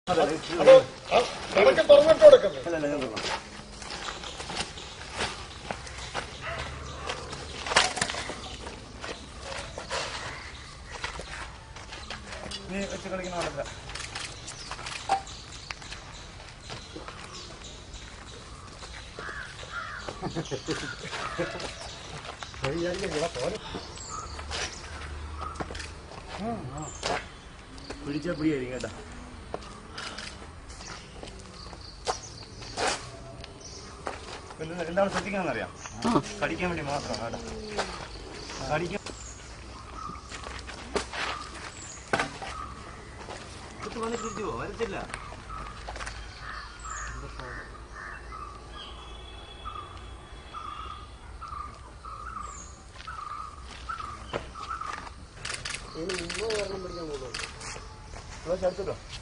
അപ്പൊ അതൊക്കെ തുറന്നിട്ട് കൊടുക്കുന്നത് നീ വെച്ച് കളിക്കുന്ന പാടില്ല പിടിച്ച പിടിയായിരിക്കും കേട്ടോ പിന്നെ എന്താണ് ശ്രദ്ധിക്കണമെന്നറിയാം കടിക്കാൻ വേണ്ടി മാത്രം കേട്ടോ കടിക്കാൻ ഇത് വന്ന് തിരിച്ചു പോ വരത്തില്ല ചേർത്തിട്ടോ